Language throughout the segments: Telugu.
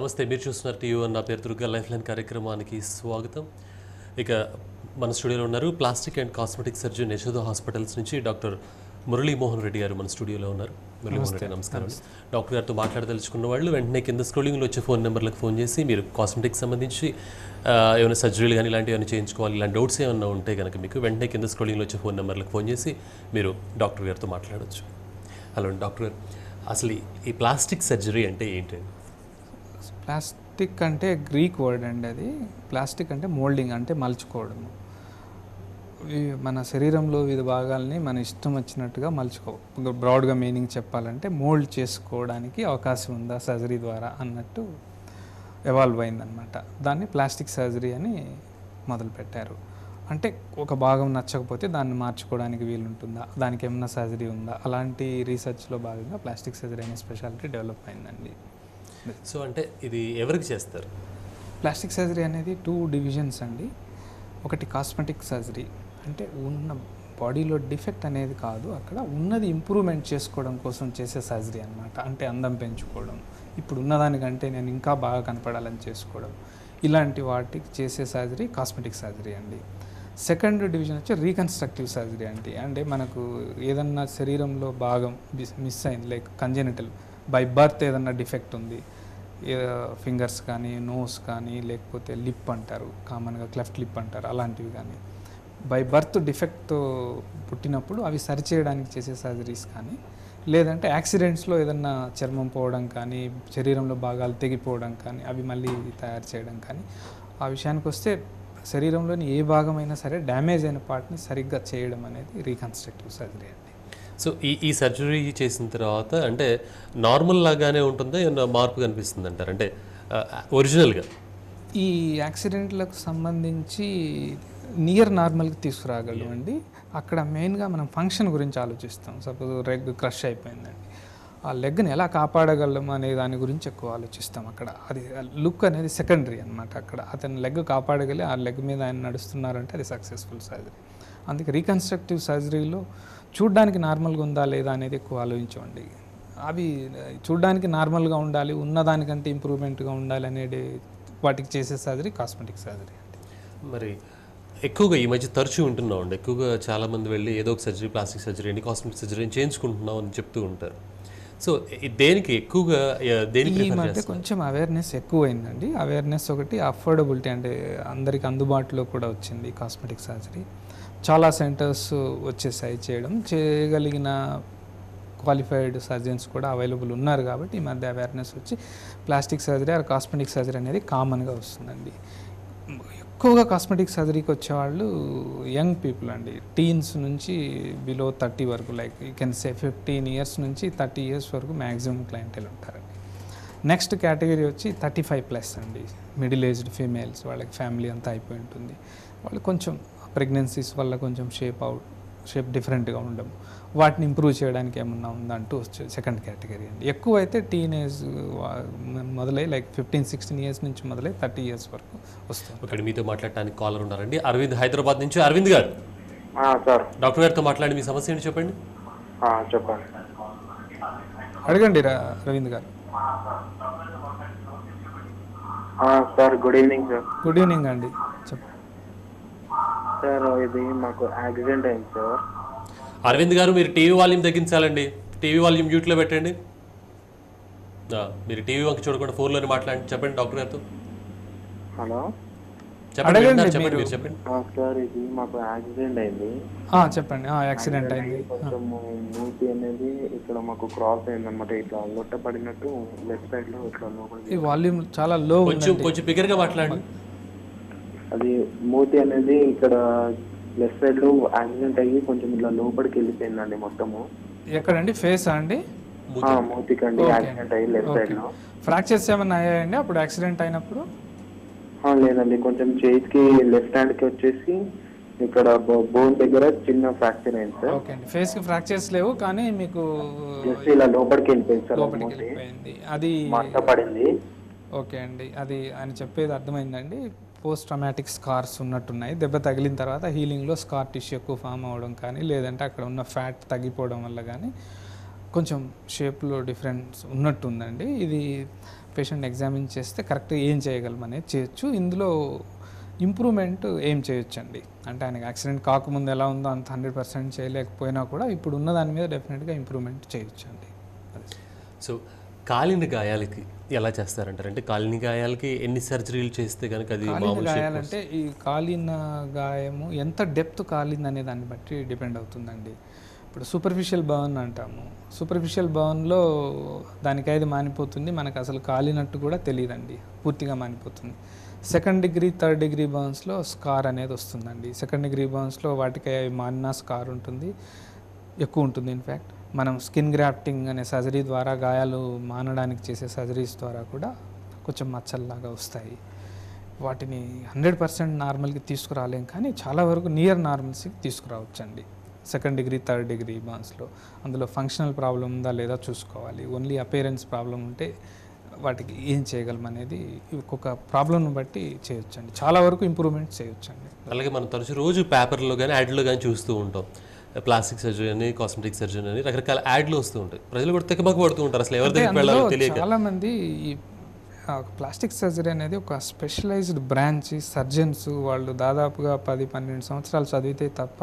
నమస్తే మీరు చూస్తున్నారు టీవీ వన్ నా పేరు దుర్గా లైఫ్ లైన్ కార్యక్రమానికి స్వాగతం ఇక మన స్టూడియోలో ఉన్నారు plastic and cosmetic surgeon Yashoda hospitals నుంచి డాక్టర్ మురళీమోహన్ రెడ్డి గారు మన స్టూడియోలో ఉన్నారు మురళీమోహన్ రెడ్డి నమస్కారం డాక్టర్ గారితో మాట్లాడదలుచుకున్న వాళ్ళు వెంటనే కింద స్క్రోలింగ్లో వచ్చే ఫోన్ నెంబర్లకు ఫోన్ చేసి మీరు కాస్మెటిక్ సంబంధించి ఆ, ఏమైనా సర్జరీలు కానీ ఇలాంటివి ఏమైనా చేయించుకోవాలి ఇలాంటి డౌట్స్ ఏమైనా ఉంటే కనుక మీకు వెంటనే కింద స్క్రోలింగ్లో వచ్చే ఫోన్ నెంబర్లకు ఫోన్ చేసి మీరు డాక్టర్ గారితో మాట్లాడవచ్చు హలో డాక్టర్ గారు అసలు ఈ- ఈ ప్లాస్టిక్ సర్జరీ అంటే ఏంటండి ప్లాస్టిక్ అంటే గ్రీక్ వర్డ్ అండి అది ప్లాస్టిక్ అంటే మోల్డింగ్ అంటే మలుచుకోవడం ఈ- మన శరీరంలో వివిధ భాగాల్ని మన ఇష్టం వచ్చినట్టుగా మలుచుకో బ్రాడ్గా మీనింగ్ చెప్పాలంటే మోల్డ్ చేసుకోవడానికి అవకాశం ఉందా సర్జరీ ద్వారా అన్నట్టు ఎవాల్వ్ అయిందనమాట దాన్ని ప్లాస్టిక్ సర్జరీ అని మొదలుపెట్టారు అంటే ఒక భాగం నచ్చకపోతే దాన్ని మార్చుకోవడానికి వీలు ఉంటుందా దానికి ఏమైనా సర్జరీ ఉందా అలాంటి రీసెర్చ్లో భాగంగా ప్లాస్టిక్ సర్జరీ అనే స్పెషాలిటీ డెవలప్ అయిందండి సో అంటే ఇది ఎవరికి చేస్తారు ప్లాస్టిక్ సర్జరీ అనేది టూ డివిజన్స్ అండి ఒకటి కాస్మెటిక్ సర్జరీ అంటే ఉన్న బాడీలో డిఫెక్ట్ అనేది కాదు అక్కడ ఉన్నది ఇంప్రూవ్మెంట్ చేసుకోవడం కోసం చేసే సర్జరీ అనమాట అంటే అందం పెంచుకోవడం ఇప్పుడు ఉన్నదానికంటే నేను ఇంకా బాగా కనపడాలని చేసుకోవడం ఇలాంటి వాటికి చేసే సర్జరీ కాస్మెటిక్ సర్జరీ అండి సెకండ్ డివిజన్ వచ్చి రీకన్స్ట్రక్టివ్ సర్జరీ అండి అంటే మనకు ఏదన్నా శరీరంలో భాగం మిస్ అయింది లైక్ కంజెనిటల్ బై బర్త్ ఏదన్నా డిఫెక్ట్ ఉంది ఫింగర్స్ కానీ నోస్ కానీ లేకపోతే లిప్ అంటారు కామన్గా క్లెఫ్ట్ లిప్ అంటారు అలాంటివి కానీ బై బర్త్ డిఫెక్ట్తో పుట్టినప్పుడు అవి సరిచేయడానికి చేసే సర్జరీస్ కానీ లేదంటే యాక్సిడెంట్స్లో ఏదన్నా చర్మం పోవడం కానీ శరీరంలో భాగాలు తెగిపోవడం కానీ అవి మళ్ళీ తయారు చేయడం కానీ ఆ విషయానికి వస్తే శరీరంలోని ఏ భాగమైనా సరే డ్యామేజ్ అయిన పార్ట్ని సరిగ్గా చేయడం అనేది రీకన్స్ట్రక్టివ్ సర్జరీ అండి సో ఈ ఈ సర్జరీ చేసిన తర్వాత అంటే నార్మల్ లాగానే ఉంటుందా ఏమన్నా మార్పు కనిపిస్తుంది అంటారు అంటే ఒరిజినల్గా ఈ యాక్సిడెంట్లకు సంబంధించి నియర్ నార్మల్కి తీసుకురాగలం అండి అక్కడ మెయిన్గా మనం ఫంక్షన్ గురించి ఆలోచిస్తాం సపోజ్ రెగ్ క్రష్ అయిపోయిందండి ఆ లెగ్ని ఎలా కాపాడగలం అనే దాని గురించి ఎక్కువ ఆలోచిస్తాం అక్కడ అది లుక్ అనేది సెకండరీ అనమాట అక్కడ అతని లెగ్ కాపాడగలి ఆ లెగ్ మీద ఆయన నడుస్తున్నారంటే అది సక్సెస్ఫుల్ సర్జరీ అందుకే రీకన్స్ట్రక్టివ్ సర్జరీలో చూడ్డానికి నార్మల్గా ఉందా లేదా అనేది ఎక్కువ ఆలోచించండి అవి చూడ్డానికి నార్మల్గా ఉండాలి ఉన్నదానికంటే ఇంప్రూవ్మెంట్గా ఉండాలి అనేది వాటికి చేసే సర్జరీ కాస్మెటిక్ సర్జరీ అండి మరి ఎక్కువగా ఈ మధ్య తరచూ ఉంటున్నాం అండి ఎక్కువగా చాలామంది వెళ్ళి ఏదో ఒక సర్జరీ ప్లాస్టిక్ సర్జరీ అని కాస్మెటిక్ సర్జరీ అని చేయించుకుంటున్నాం అని చెప్తూ ఉంటారు సో ఈ దేనికి ఎక్కువగా ఆ, దేనికి ఈ ప్రిఫర్ మధ్య చేస్తారు కొంచెం అవేర్నెస్ ఎక్కువైందండి అవేర్నెస్ ఒకటి అఫోర్డబిలిటీ అంటే అందరికి అందుబాటులో కూడా వచ్చింది కాస్మెటిక్ సర్జరీ చాలా సెంటర్స్ వచ్చేసాయి చేయడం చేయగలిగిన క్వాలిఫైడ్ సర్జన్స్ కూడా అవైలబుల్ ఉన్నారు కాబట్టి ఈ మధ్య అవేర్నెస్ వచ్చి plastic surgery or cosmetic surgery అనేది కామన్గా వస్తుందండి ఎక్కువగా కాస్మెటిక్ సర్జరీకి వచ్చేవాళ్ళు యంగ్ పీపుల్ అండి టీన్స్ నుంచి బిలో థర్టీ వరకు like you can say fifteen years నుంచి థర్టీ ఇయర్స్ వరకు మ్యాక్సిమం క్లయింటెల్ ఉంటారండి నెక్స్ట్ కేటగిరీ వచ్చి థర్టీ ఫైవ్ ప్లస్ అండి మిడిల్ ఏజ్డ్ ఫీమేల్స్ వాళ్ళకి ఫ్యామిలీ అంతా అయిపోయి ఉంటుంది వాళ్ళు కొంచెం ప్రెగ్నెన్సీస్ వల్ల కొంచెం షేప్ అవుట్ షేప్ డిఫరెంట్గా ఉండడం వాటిని ఇంప్రూవ్ చేయడానికి ఏమన్నా ఉందంటూ వచ్చే సెకండ్ కేటగిరీ అండి ఎక్కువ అయితే టీనేజ్ మొదలై లైక్ ఫిఫ్టీన్ సిక్స్టీన్ ఇయర్స్ నుంచి మొదలై థర్టీ ఇయర్స్ వరకు వస్తుంది ఇక్కడ మీతో మాట్లాడటానికి కాలర్ ఉన్నారండి అరవింద్ హైదరాబాద్ నుంచి అరవింద్ గారు ఆ, సార్ డాక్టర్ గారితో మాట్లాడి మీ సమస్య ఏంటి చెప్పండి ఆ, చెప్పండి అడగండి రా రవీంద్ర గారు ఆ, sir good evening sir good evening అండి చెప్పండి సార్ ఇది మాకు యాక్సిడెంట్ అయింది సార్ అరవింద్ గారు మీరు టీవీ వాల్యూమ్ తగ్గించాలండి టీవీ వాల్యూమ్ మ్యూట్లో పెట్టండి ఆ, మీరు టీవీ వంక చూడకుండా ఫోన్లోనే మాట్లాడండి చెప్పండి డాక్టర్ గారితో హలో చెప్పండి అడగండి వింటున్నారు, చెప్పండి మీరు. మీరు చెప్పండి ఆ, సార్ ఇది మాకు యాక్సిడెంట్ అయింది ఆ, చెప్పండి యాక్సిడెంట్ అయింది కొంచెం మూతి అనేది ఇక్కడ మాకు క్రాస్ అయింది అనమాట ఇట్లా లొట్ట పడినట్టు లెఫ్ట్ సైడ్ లో ఇట్లా లోపలికి ఈ వాల్యూమ్ చాలా లో కొంచెం ఉందండి కొంచెం బిగ్గరగా మాట్లాడండి అది మూతి అనేది ఇక్కడ లెఫ్ట్ సైడ్ లో యాక్సిడెంట్ అయ్యి కొంచెం ఇట్లా లోపలికి వెళ్ళిపోయిందండి మొత్తము ఎక్కడండి ఫేస్ అండి ఆ, మూతికండి యాక్సిడెంట్ అయ్యి లెఫ్ట్ సైడ్ లో ఫ్రాక్చర్స్ ఏమైనా అయ్యాయండి అప్పుడు యాక్సిడెంట్ అయినప్పుడు ఆ, లేదండి కొంచెం చేతికి లెఫ్ట్ హ్యాండ్ కి వచ్చేసి ఇక్కడ బోన్ దగ్గర చిన్న ఫ్రాక్చర్ అయింది సార్ ఓకే అండి ఫేస్కి ఫ్రాక్చర్స్ లేవు కానీ మీకు జస్ట్ ఇలా లోపలికి వెళ్ళిపోయింది సార్ లోపలికి మూతి. వెళ్ళిపోయింది అది మట్ట పడింది ఓకే అండి అది ఆయన చెప్పేది అర్థమైందండి పోస్ట్ ట్రమాటిక్ స్కార్స్ ఉన్నట్టున్నాయి దెబ్బ తగిలిన తర్వాత హీలింగ్లో స్కార్ టిష్యూ ఎక్కువ ఫామ్ అవ్వడం కానీ లేదంటే అక్కడ ఉన్న ఫ్యాట్ తగ్గిపోవడం వల్ల కానీ కొంచెం షేప్లో డిఫరెన్స్ ఉన్నట్టు ఉందండి ఇది పేషెంట్ ఎగ్జామిన్ చేస్తే కరెక్ట్గా ఏం చేయగలం అనేది చేయొచ్చు ఇందులో ఇంప్రూవ్మెంట్ ఏం చేయొచ్చండి అంటే ఆయనకి యాక్సిడెంట్ కాకముందు ఎలా ఉందో అంత హండ్రెడ్ పర్సెంట్ చేయలేకపోయినా కూడా ఇప్పుడు ఉన్న దాని మీద డెఫినెట్గా ఇంప్రూవ్మెంట్ చేయొచ్చు అండి సో కాలిన గాయాలకి ఎలా చేస్తారంటారు అంటే కాలిన గాయాలకి ఎన్ని సర్జరీలు చేస్తే కనుక అది కాలిన మామూలు shape గాయాలంటే ఈ కాలిన గాయము ఎంత డెప్త్ కాలింది అనే దాన్ని బట్టి డిపెండ్ అవుతుందండి ఇప్పుడు సూపర్ఫిషియల్ బర్న్ అంటాము సూపర్ఫిషియల్ బర్న్లో దానికి అది మానిపోతుంది మనకు అసలు కాలినట్టు కూడా తెలియదండి పూర్తిగా మానిపోతుంది సెకండ్ డిగ్రీ థర్డ్ డిగ్రీ బర్న్స్లో స్కార్ అనేది వస్తుందండి సెకండ్ డిగ్రీ బర్న్స్లో వాటికి అవి మానిన స్కార్ ఉంటుంది ఎక్కువ ఉంటుంది ఇన్ఫ్యాక్ట్ మనం స్కిన్ గ్రాఫ్టింగ్ అనే సర్జరీ ద్వారా గాయాలు మానడానికి చేసే సర్జరీస్ ద్వారా కూడా కొంచెం మచ్చల్లాగా వస్తాయి వాటిని హండ్రెడ్ పర్సెంట్ నార్మల్కి తీసుకురాలేం కానీ చాలా వరకు నియర్ నార్మల్స్కి తీసుకురావచ్చండి సెకండ్ డిగ్రీ థర్డ్ డిగ్రీ బాన్స్లో అందులో ఫంక్షనల్ ప్రాబ్లం ఉందా లేదా చూసుకోవాలి ఓన్లీ అపేరెన్స్ ప్రాబ్లం ఉంటే వాటికి ఏం చేయగలం అనేది ఒక్కొక్క ప్రాబ్లంను బట్టి చేయొచ్చండి చాలా వరకు ఇంప్రూవ్మెంట్ చేయొచ్చండి అలాగే మనం తరచు రోజు పేపర్లో కానీ యాడ్లో కానీ చూస్తూ ఉంటాం ప్లాస్టిక్ సర్జరీ అని కాస్మెటిక్ సర్జరీ అని రకరకాల యాడ్లు వస్తూ ఉంటాయి ప్రజలు కూడా తెగమక పడుతూ ఉంటారు అసలు ఎవరి అంటే దగ్గరికి అందులో వెళ్ళాలో తెలియక చాలా మంది ఈ ప్లాస్టిక్ సర్జరీ అనేది ఒక స్పెషలైజ్డ్ బ్రాంచ్ సర్జన్స్ వాళ్ళు దాదాపుగా పది పన్నెండు సంవత్సరాలు చదివితే తప్ప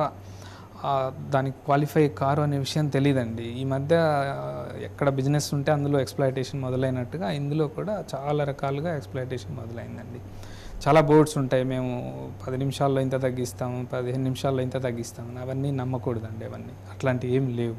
ఆ, దానికి క్వాలిఫై కారు అనే విషయం తెలియదండి ఈ మధ్య ఆ, ఎక్కడ బిజినెస్ ఉంటే అందులో ఎక్స్ప్లాయిటేషన్ మొదలైనట్టుగా ఇందులో కూడా చాలా రకాలుగా ఎక్స్ప్లాయిటేషన్ మొదలైందండి చాలా బోర్డ్స్ ఉంటాయి మేము పది నిమిషాల్లో ఇంత తగ్గిస్తాము పదిహేను నిమిషాల్లో ఇంత తగ్గిస్తాము అవన్నీ నమ్మకూడదండి అవన్నీ అట్లాంటివి ఏం లేవు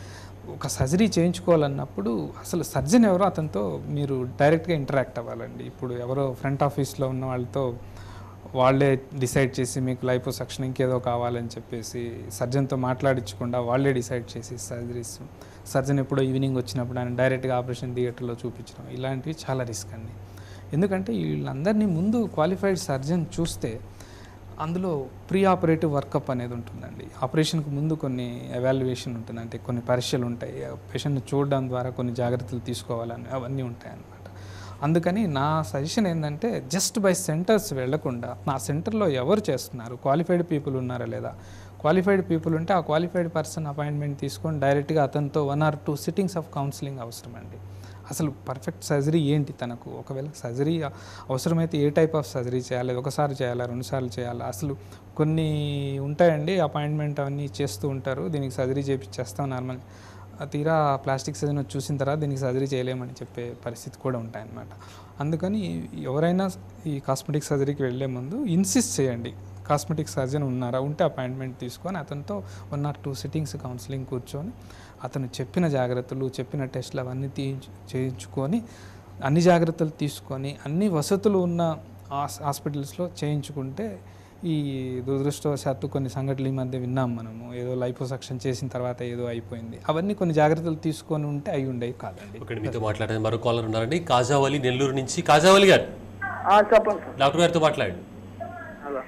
ఒక సర్జరీ చేయించుకోవాలన్నప్పుడు అసలు సర్జన్ ఎవరో అతనితో మీరు డైరెక్ట్గా ఇంటరాక్ట్ అవ్వాలండి ఇప్పుడు ఎవరో ఫ్రంట్ ఆఫీస్లో ఉన్న వాళ్ళతో వాళ్ళే డిసైడ్ చేసి మీకు లైపోసక్షన్ ఇంకేదో కావాలని చెప్పేసి సర్జన్తో మాట్లాడించకుండా వాళ్ళే డిసైడ్ చేసి సర్జరీస్ సర్జన్ ఎప్పుడో ఈవినింగ్ వచ్చినప్పుడు ఆయన డైరెక్ట్గా ఆపరేషన్ థియేటర్లో చూపించడం ఇలాంటివి చాలా రిస్క్ అండి ఎందుకంటే వీళ్ళందరినీ ముందు క్వాలిఫైడ్ సర్జన్ చూస్తే అందులో ప్రీ ఆపరేటివ్ వర్కప్ అనేది ఉంటుందండి ఆపరేషన్కి ముందు కొన్ని ఎవాల్యుయేషన్ ఉంటుంది అంటే కొన్ని పరీక్షలు ఉంటాయి పేషెంట్ని చూడడం ద్వారా కొన్ని జాగ్రత్తలు తీసుకోవాలని అవన్నీ ఉంటాయి అన్నమాట అందుకని నా సజెషన్ ఏంటంటే జస్ట్ బై సెంటర్స్ వెళ్లకుండా నా సెంటర్లో ఎవరు చేస్తున్నారు క్వాలిఫైడ్ పీపుల్ ఉన్నారా లేదా క్వాలిఫైడ్ పీపుల్ ఉంటే ఆ క్వాలిఫైడ్ పర్సన్ అపాయింట్మెంట్ తీసుకొని డైరెక్ట్గా అతనితో one or two sittings of counselling అవసరం అండి అసలు పర్ఫెక్ట్ సర్జరీ ఏంటి తనకు ఒకవేళ సర్జరీ అవసరమైతే ఏ టైప్ ఆఫ్ సర్జరీ చేయాలి ఒకసారి చేయాలా రెండుసార్లు చేయాలా అసలు కొన్ని ఉంటాయండి అపాయింట్మెంట్ అవన్నీ చేస్తూ ఉంటారు దీనికి సర్జరీ చేపించేస్తాం నార్మల్ తీరా ప్లాస్టిక్ సర్జన్ వచ్చి చూసిన తర్వాత దీనికి సర్జరీ చేయలేమని చెప్పే పరిస్థితి కూడా ఉంటాయన్నమాట అందుకని ఎవరైనా ఈ కాస్మెటిక్ సర్జరీకి వెళ్ళే ముందు ఇన్సిస్ట్ చేయండి కాస్మెటిక్ సర్జన్ ఉన్నారా ఉంటే అపాయింట్మెంట్ తీసుకొని అతనితో one or two sittings counselling కూర్చొని అతను చెప్పిన జాగ్రత్తలు చెప్పిన టెస్టులు అవన్నీ తీయించు చేయించుకొని అన్ని జాగ్రత్తలు తీసుకొని అన్ని వసతులు ఉన్న హాస్- హాస్పిటల్స్లో చేయించుకుంటే ఈ దురదృష్టవశాత్తు కొన్ని సంఘటనలు ఈ మధ్య విన్నాం మనము ఏదో లైపోసక్షన్ చేసిన తర్వాత ఏదో అయిపోయింది అవన్నీ కొన్ని జాగ్రత్తలు తీసుకొని ఉంటే అయి ఉండేవి కాదండి ఒకటి మీతో మాట్లాడే మరో కాలర్ ఉన్నారండి కాజావలి నెల్లూరు నుంచి కాజావలి గారు ఆ, చెప్పండి సార్ డాక్టర్ గారితో మాట్లాడండి హలో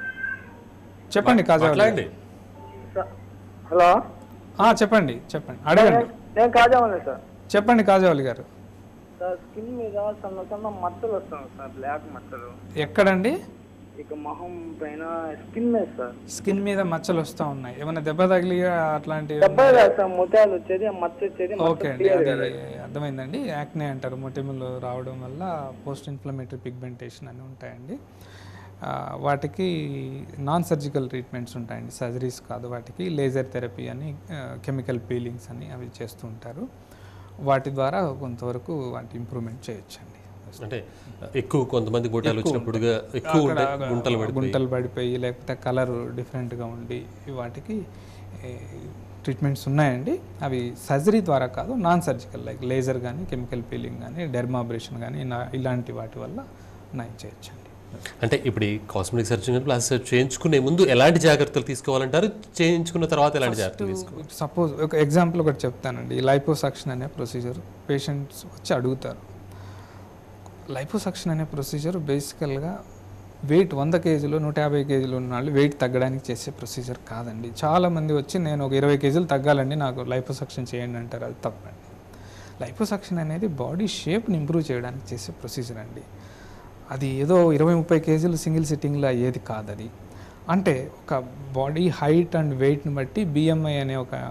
చెప్పండి కాజా మాట్లాడండి సార్ హలో ఆ, చెప్పండి చెప్పండి అడగండి నేను కాజామలే సార్ చెప్పండి కాజావలి గారు సార్ స్కిన్ మీద సన్న సన్న మచ్చలు వస్తాను సార్ బ్లాక్ మచ్చలు ఎక్కడండి ఇక మొహం పైన స్కిన్ మీద సార్ స్కిన్ మీద మచ్చలు వస్తూ ఉన్నాయి ఏమైనా దెబ్బ తగిలి అట్లాంటివి దెబ్బ కాదు సార్ ముత్యాలు వచ్చేది ఆ మచ్చ వచ్చేది మచ్చ ఓకే అండి clear అది కాదు. అర్థమైందండి యాక్నే అంటారు మొటిమలు రావడం వల్ల పోస్ట్ ఇన్ఫ్లమేటరీ పిగ్మెంటేషన్ అని ఉంటాయండి ఆ, వాటికి నాన్ సర్జికల్ ట్రీట్మెంట్స్ ఉంటాయండి సర్జరీస్ కాదు వాటికి లేజర్ థెరపీ అని కెమికల్ పీలింగ్స్ అని అవి చేస్తూ ఉంటారు వాటి ద్వారా కొంతవరకు వాటి ఇంప్రూవ్మెంట్ చేయొచ్చండి అంటే ఎక్కువ కొంతమంది గుంటలు వచ్చినప్పుడుగా ఎక్కువ ఉంటాయి గుంటలు పడిపోయి గుంటలు పడిపోయి లేకపోతే కలర్ డిఫరెంట్గా ఉండి వాటికి ట్రీట్మెంట్స్ ఉన్నాయండి అవి సర్జరీ ద్వారా కాదు నాన్ సర్జికల్ లైక్ లేజర్ కానీ కెమికల్ పీలింగ్ కానీ డెర్మాబ్రేషన్ కానీ ఇలాంటి వాటి వల్ల నయం చేయొచ్చండి అంటే ఇప్పుడు ఈ కాస్మెటిక్ సర్జరీ ప్లాస్టిక్ సర్జరీ చేయించుకునే ముందు ఎలాంటి జాగ్రత్తలు తీసుకోవాలంటారు చేయించుకున్న తర్వాత ఎలాంటి జాగ్రత్తలు తీసుకోవాలి సపోజ్ ఒక ఎగ్జాంపుల్ ఒకటి చెప్తానండి లైపోసక్షన్ అనే ప్రొసీజర్ పేషెంట్స్ వచ్చి అడుగుతారు లైపోసక్షన్ అనే ప్రొసీజర్ బేసికల్గా వెయిట్ వంద కేజీలు నూట యాభై కేజీలు ఉన్న వాళ్ళు వెయిట్ తగ్గడానికి చేసే ప్రొసీజర్ కాదండి చాలామంది వచ్చి నేను ఒక ఇరవై కేజీలు తగ్గాలండి నాకు లైపోసక్షన్ చేయండి అంటారు అది తప్పండి లైపోసక్షన్ అనేది బాడీ షేప్ని ఇంప్రూవ్ చేయడానికి చేసే ప్రొసీజర్ అండి అది ఏదో ఇరవై ముప్పై కేజీలు సింగిల్ సిట్టింగ్లో అయ్యేది కాదు అది అంటే ఒక బాడీ హైట్ అండ్ వెయిట్ని బట్టి బిఎంఐ అనే ఒక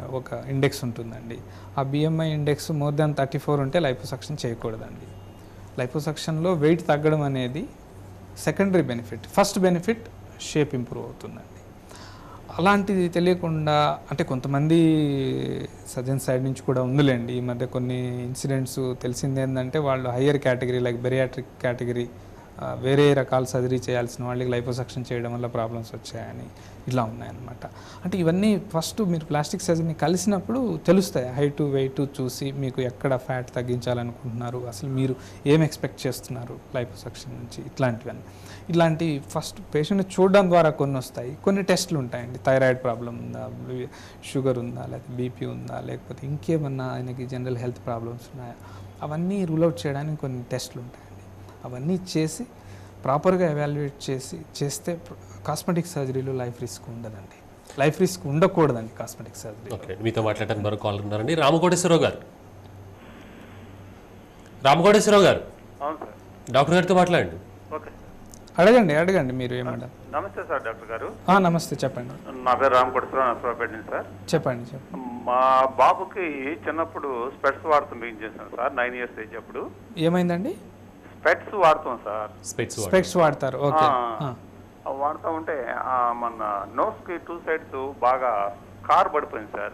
ఒక ఇండెక్స్ ఉంటుందండి ఆ BMI index more than thirty four ఉంటే లైపోసక్షన్ చేయకూడదండి లైపోసక్షన్లో వెయిట్ తగ్గడం అనేది secondary benefit first benefit shape improve అవుతుందండి అలాంటిది తెలియకుండా అంటే కొంతమంది సర్జన్ సైడ్ నుంచి కూడా ఉందిలేండి ఈ మధ్య కొన్ని ఇన్సిడెంట్స్ తెలిసింది ఏంటంటే వాళ్ళు higher category like bariatric category వేరే రకాల సర్జరీ చేయాల్సిన వాళ్ళకి లైపోసక్షన్ చేయడం వల్ల ప్రాబ్లమ్స్ వచ్చాయని ఇలా ఉన్నాయన్నమాట అంటే ఇవన్నీ ఫస్ట్ మీరు ప్లాస్టిక్ సర్జరీని కలిసినప్పుడు తెలుస్తాయి హైట్ వెయిట్ చూసి మీకు ఎక్కడ ఫ్యాట్ తగ్గించాలనుకుంటున్నారు అసలు మీరు ఏం ఎక్స్పెక్ట్ చేస్తున్నారు లైపోసక్షన్ నుంచి ఇట్లాంటివన్నీ ఇట్లాంటి ఫస్ట్ పేషెంట్ చూడడం ద్వారా కొన్ని వస్తాయి కొన్ని టెస్టులు ఉంటాయండి థైరాయిడ్ ప్రాబ్లం ఉందా షుగర్ ఉందా లేకపోతే బీపీ ఉందా లేకపోతే ఇంకేమన్నా ఆయనకి జనరల్ హెల్త్ ప్రాబ్లమ్స్ ఉన్నాయా అవన్నీ రూల్ అవుట్ చేయడానికి కొన్ని టెస్టులు ఉంటాయండి అవన్నీ చేసి ప్రాపర్గా ఎవాల్యుయేట్ చేసి చేస్తే కాస్మెటిక్ సర్జరీలో లైఫ్ రిస్క్ ఉండదండి లైఫ్ రిస్క్ ఉండకూడదండి కాస్మెటిక్ సర్జరీ ఓకే మీతో మాట్లాడడానికి మరో కాల్ ఉన్నారండి రామకోటేశ్వరరావు గారు రామకోటేశ్వరరావు గారు అవును సార్ డాక్టర్ గారితో మాట్లాడండి ఓకే సార్ అడగండి అడగండి మీరు ఏమంటారు నమస్తే సార్ డాక్టర్ గారు ఆ, నమస్తే చెప్పండి నా పేరు రామకోటేశ్వర నర్సరావుపేట నుంచి సార్ చెప్పండి చెప్పండి మా బాబుకి చిన్నప్పుడు స్పెట్స్ వాడుతుంటే ఏం చేశాను సార్ నైన్ ఇయర్స్ ఏజ్ అప్పుడు ఏమైందండి స్పెట్స్ వాడుతాం సార్ స్పెట్స్ స్పెక్స్ వాడతారు ఓకే ఆ. ఆ వాడుతూ ఉంటే ఆ, మన నోస్ కి టూ సైడ్స్ బాగా కార్ పడిపోయింది సార్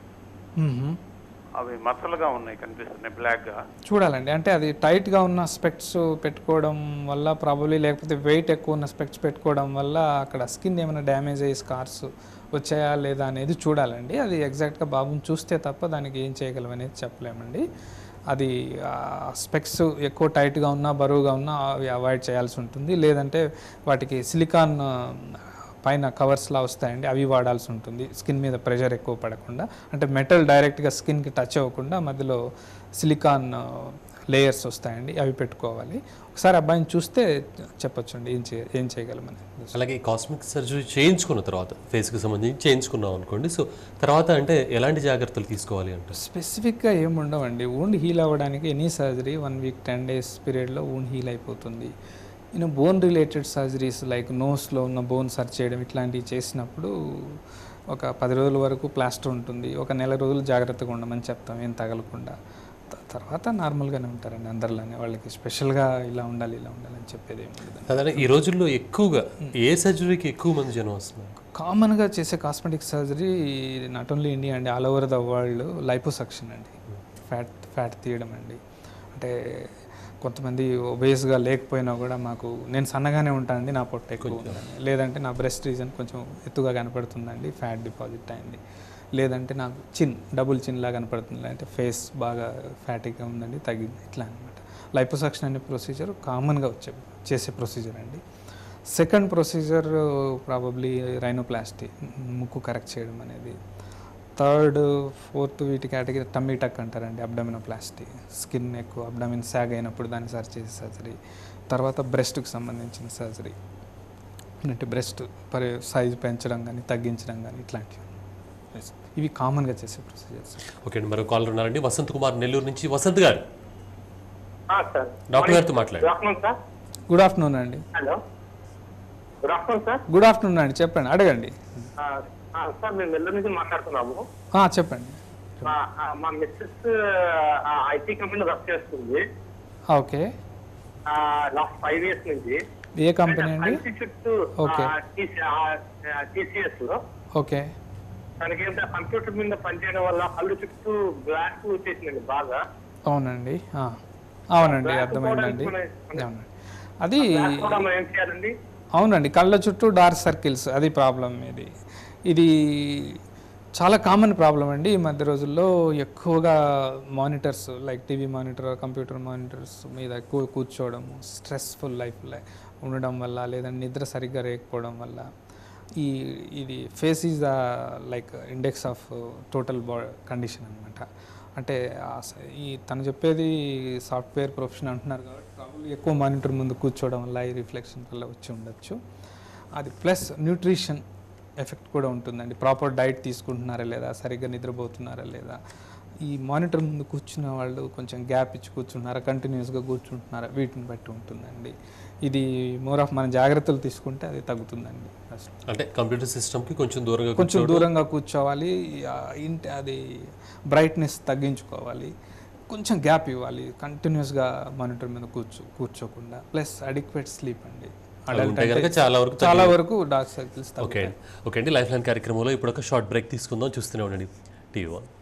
అవి మచ్చలుగా ఉన్నాయి కనిపిస్తున్నాయి బ్లాక్ గా చూడాలండి అంటే అది టైట్గా ఉన్న స్పెక్ట్స్ పెట్టుకోవడం వల్ల ప్రాబబ్లీ లేకపోతే వెయిట్ ఎక్కువ ఉన్న స్పెక్ట్స్ పెట్టుకోవడం వల్ల అక్కడ స్కిన్ ఏమైనా డ్యామేజ్ అయ్యి స్కార్స్ వచ్చాయా లేదా అనేది చూడాలండి అది ఎగ్జాక్ట్గా బాబుని చూస్తే తప్ప దానికి ఏం చేయగలం అనేది చెప్పలేమండి అది స్పెక్స్ ఎక్కువ టైట్గా ఉన్నా బరువుగా ఉన్నా అవి అవాయిడ్ చేయాల్సి ఉంటుంది లేదంటే వాటికి సిలికాన్ పైన కవర్స్లా వస్తాయండి అవి వాడాల్సి ఉంటుంది స్కిన్ మీద ప్రెషర్ ఎక్కువ పడకుండా అంటే మెటల్ డైరెక్ట్గా స్కిన్కి టచ్ అవ్వకుండా మధ్యలో సిలికాన్ లేయర్స్ వస్తాయండి అవి పెట్టుకోవాలి ఒకసారి అబ్బాయిని చూస్తే చెప్పొచ్చండి ఏం చే ఏం చేయగలమని అలాగే కాస్మిక్ సర్జరీ చేయించుకున్న తర్వాత ఫేస్కి సంబంధించి చేయించుకున్నాం అనుకోండి సో తర్వాత అంటే ఎలాంటి జాగ్రత్తలు తీసుకోవాలి అంటారు స్పెసిఫిక్గా ఏం ఉండవండి ఊండ్ హీల్ అవ్వడానికి any surgery one week ten days పీరియడ్లో ఊండ్ హీల్ అయిపోతుంది నేను బోన్ రిలేటెడ్ సర్జరీస్ లైక్ నోస్లో ఉన్న బోన్ సర్చ్ చేయడం ఇట్లాంటివి చేసినప్పుడు ఒక పది రోజుల వరకు ప్లాస్టర్ ఉంటుంది ఒక నెల రోజులు జాగ్రత్తగా ఉండమని చెప్తాం ఏం తగలకుండా త- తర్వాత నార్మల్గానే ఉంటారండి అందరిలానే వాళ్ళకి స్పెషల్గా ఇలా ఉండాలి ఇలా ఉండాలి అని చెప్పేది ఏమి ఉండదు అదే ఈ రోజుల్లో ఎక్కువగా ఏ సర్జరీకి ఎక్కువ మంది జనం వస్తున్నారు కామన్గా చేసే cosmetic surgery not only India అండి all over the world liposuction అండి ఫ్యాట్ ఫ్యాట్ తీయడం అండి అంటే కొంతమంది ఒబేస్గా లేకపోయినా కూడా మాకు నేను సన్నగానే ఉంటానండి నా పొట్ట ఎక్కువ ఉందండి లేదంటే నా బ్రెస్ట్ రీజన్ కొంచెం ఎత్తుగా కనపడుతుందండి ఫ్యాట్ డిపాజిట్ అయింది లేదంటే నాకు చిన్ డబుల్ చిన్లా కనపడుతుంది అంటే ఫేస్ బాగా ఫ్యాటీగా ఉందండి తగ్గింది ఇట్లా అనమాట లైపోసక్షన్ అనే ప్రొసీజర్ కామన్గా వచ్చే చేసే ప్రొసీజర్ అండి సెకండ్ ప్రొసీజర్ ప్రాబబ్లీ రైనోప్లాస్టీ ముక్కు కరెక్ట్ చేయడం అనేది థర్డ్ ఫోర్త్ వీటి కేటగిరీ టమ్మీ టక్ అంటారండి అబ్డమినోప్లాస్టీ స్కిన్ ఎక్కువ అబ్డమిన్ సాగ్ అయినప్పుడు దాన్ని సర్చ్ చేసే సర్జరీ తర్వాత బ్రెస్ట్కి సంబంధించిన సర్జరీ అంటే బ్రెస్ట్ పరి సైజు పెంచడం కానీ తగ్గించడం కానీ ఇట్లాంటివి Yes. ఇవి కామన్గా చేసే ప్రొసీజర్స్ ఓకే అండి మరో కాల్ ఉన్నారండి వసంత్ కుమార్ నెల్లూరు నుంచి వసంత్ గారు సార్ డాక్టర్ గారితో మాట్లాడండి good afternoon sir good afternoon అండి hello good afternoon sir good afternoon అండి చెప్పండి అడగండి ఆ, ఆ, సార్ మేము నెల్లూరు నుంచి మాట్లాడుతున్నాము ఆ, చెప్పండి మా ఆ, మా మిస్సెస్ ఐటీ కంపెనీలో వర్క్ చేస్తుంది ఓకే లాస్ట్ ఫైవ్ ఇయర్స్ నుంచి ఏ కంపెనీ అండి కంటి చుట్టూ Okay. టీసీఎస్ ఓకే తనకి ఏంటంటే కంప్యూటర్ మీద పనిచేయడం వల్ల కళ్ళు చుట్టూ బ్లాక్ వచ్చేసిందండి బాగా అవునండి ఆ, అవునండి Black అర్థమైందండి powder కూడా- అవునండి అది Black కూడా మనం ఏం చేయాలండి అవునండి కళ్ళ చుట్టూ డార్క్ సర్కిల్స్ అది ప్రాబ్లం ఇది ఇది చాలా కామన్ ప్రాబ్లం అండి ఈ మధ్య రోజుల్లో ఎక్కువగా monitors like TV monitor computer monitors మీద ఎక్కువ కూర్చోవడం స్ట్రెస్ఫుల్ లైఫ్ ఉండడం వల్ల లేదంటే నిద్ర సరిగ్గా లేకపోవడం వల్ల ఈ ఇది face is the like index of total బా కండిషన్ అనమాట అంటే ఆ స- ఈ తను చెప్పేది సాఫ్ట్వేర్ ప్రొఫెషన్ అంటున్నారు కాబట్టి ప్రాబ్లీ ఎక్కువ మానిటర్ ముందు కూర్చోవడం వల్ల ఈ రిఫ్లెక్షన్ వల్ల వచ్చి ఉండొచ్చు అది ప్లస్ న్యూట్రిషన్ ఎఫెక్ట్ కూడా ఉంటుందండి ప్రాపర్ డైట్ తీసుకుంటున్నారా లేదా సరిగ్గా నిద్రపోతున్నారా లేదా ఈ మానిటర్ ముందు కూర్చున్న వాళ్ళు కొంచెం గ్యాప్ ఇచ్చి కూర్చున్నారా కంటిన్యూస్గా కూర్చుంటున్నారా వీటిని బట్టి ఉంటుందండి ఇది మోర్ ఆఫ్ మన జాగ్రత్తలు తీసుకుంటే అది తగ్గుతుందండి ఫస్ట్ అంటే కంప్యూటర్ సిస్టమ్కి కొంచెం దూరంగా కొంచెం కూర్చోవడం, దూరంగా కూర్చోవాలి ఆ ఇంటి అది బ్రైట్నెస్ తగ్గించుకోవాలి కొంచెం గ్యాప్ ఇవ్వాలి కంటిన్యూస్గా మానిటర్ మీద కూర్చో కూర్చోకుండా ప్లస్ అడిక్వేట్ స్లీప్ అండి అలా Adult ఉంటే అంటే కనుక చాలా వరకు చాలా తగ్గి- వరకు డార్క్ సర్కిల్స్ ఓకే అండి ఓకే అండి లైఫ్ లైన్ కార్యక్రమంలో ఇప్పుడు ఒక షార్ట్ బ్రేక్ తీసుకుందాం చూస్తూనే ఉండండి టీవీ వన్